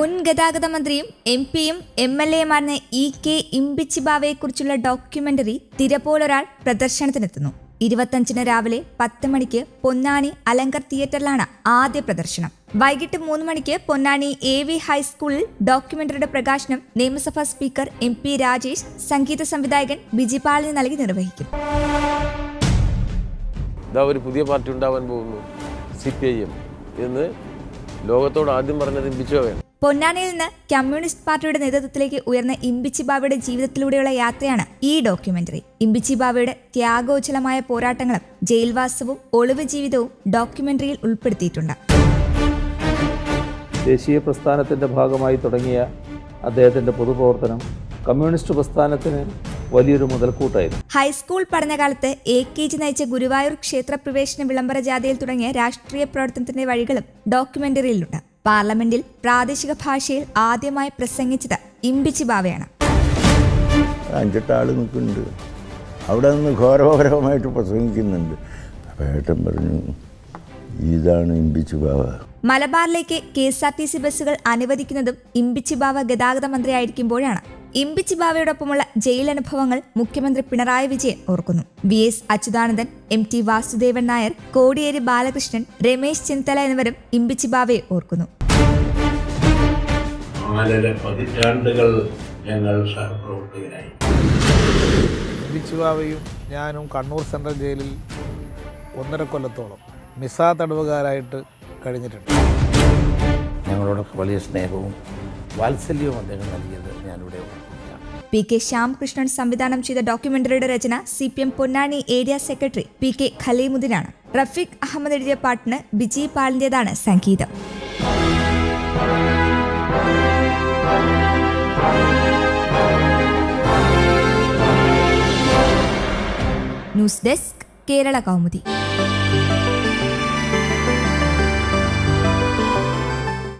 മുൻ ഗതാഗത മന്ത്രിയും എം പിയും എം എൽ എമാർന്ന ഇ കെ ഇമ്പിച്ചിബാവയെക്കുറിച്ചുള്ള ഡോക്യുമെന്ററി തിരപോലൊരാൾ പ്രദർശനത്തിനെത്തുന്നു ഇരുപത്തഞ്ചിന് രാവിലെ പത്ത് മണിക്ക് പൊന്നാനി അലങ്കർ തിയേറ്ററിലാണ് ആദ്യ പ്രദർശനം വൈകിട്ട് മൂന്ന് മണിക്ക് പൊന്നാനി എ വി ഹൈസ്കൂളിൽ ഡോക്യുമെന്ററിയുടെ പ്രകാശനം നിയമസഭാ സ്പീക്കർ എം പി രാജേഷ് സംഗീത സംവിധായകൻ ബിജിപാലിന് നൽകി നിർവഹിക്കും ഇതാ ഒരു പുതിയ പാർട്ടി ഉണ്ടാവാൻ പോകുന്നു സി പി ഐ എം എന്ന് ലോകത്തോട് ആദ്യം പറഞ്ഞത് ബിജോയാണ് പൊന്നാനിയിൽ നിന്ന് കമ്മ്യൂണിസ്റ്റ് പാർട്ടിയുടെ നേതൃത്വത്തിലേക്ക് ഉയർന്ന ഇമ്പിച്ചി ബാബയുടെ ജീവിതത്തിലൂടെയുള്ള യാത്രയാണ് ഈ ഡോക്യുമെന്ററി ഇമ്പിച്ചി ബാബയുടെ ത്യാഗോജ്ജലമായ പോരാട്ടങ്ങളും ജയിൽവാസവും ഒളിവ് ജീവിതവും ഡോക്യുമെന്ററിയിൽ ഉൾപ്പെടുത്തിയിട്ടുണ്ട് ദേശീയ പ്രസ്ഥാനത്തിൻ്റെ ഭാഗമായി തുടങ്ങിയ അദ്ദേഹത്തിൻ്റെ പൊതുപ്രവർത്തനം കമ്മ്യൂണിസ്റ്റ് പ്രസ്ഥാനത്തിന് വലിയൊരു മുതൽക്കൂട്ടായിരുന്നു ഹൈസ്കൂൾ പഠനകാലത്ത് എ കെ ജി നയിച്ച ഗുരുവായൂർ ക്ഷേത്ര പ്രവേശന വിളംബര ജാഥയിൽ തുടങ്ങിയ രാഷ്ട്രീയ പ്രവർത്തനത്തിന്റെ വഴികളും ഡോക്യുമെന്ററിയിലുണ്ട് പാർലമെന്റിൽ പ്രാദേശിക ഭാഷയിൽ ആദ്യമായി പ്രസംഗിച്ചത് ഇമ്പിച്ചി ബാവയാണ് അഞ്ചെട്ട് ആൾ നിൽക്കുന്നുണ്ട് അവിടെ നിന്ന് ഘോരഘോരമായിട്ട് പ്രസംഗിക്കുന്നുണ്ട് അപ്പോൾ ഏട്ടൻ പറഞ്ഞു ഇതാണ് ഇമ്പിച്ചു ബാവ മലബാറിലേക്ക് K S R T C ബസ്സുകൾ അനുവദിക്കുന്നതും ഇമ്പിച്ചി ബാവ ഗതാഗത മന്ത്രിയായിരിക്കുമ്പോഴാണ് ഇമ്പിച്ചി ബാവയോടൊപ്പമുള്ള ജയിൽ അനുഭവങ്ങൾ മുഖ്യമന്ത്രി പിണറായി വിജയൻ ഓർക്കുന്നു V S Achuthanandan M T Vasudevan Nair Kodiyeri Balakrishnan Ramesh Chennithala എന്നിവരും ഇമ്പിച്ചി ബാവയെ ഓർക്കുന്നു നാലര പതിറ്റാണ്ടുകൾ ഞങ്ങൾ സഹപ്രവർത്തകരായി ബിച്ചുവാവയും ഞാനും കണ്ണൂർ സെൻട്രൽ ജയിലിൽ ഒന്നര കൊല്ലത്തോളം മിസാ തടവുകാരായിട്ട് കഴിഞ്ഞിട്ടുണ്ട് ഞങ്ങളോടൊക്കെ വലിയ സ്നേഹവും വാത്സല്യവും അദ്ദേഹം നൽകിയത് ഞാനിവിടെ ഓർക്കുകയാണ് പി കെ ശ്യാമകൃഷ്ണൻ സംവിധാനം ചെയ്ത ഡോക്യുമെന്ററിയുടെ രചന C P M Ponnani area secretary P K ഖലീമുദ്ദീനാണ് റഫീഖ് അഹമ്മദ് എഴുതിയ പാട്ടിന് ബിജി പാലിന്റേതാണ് സംഗീതം ന്യൂസ് ഡെസ്ക് കേരള കൗമുദി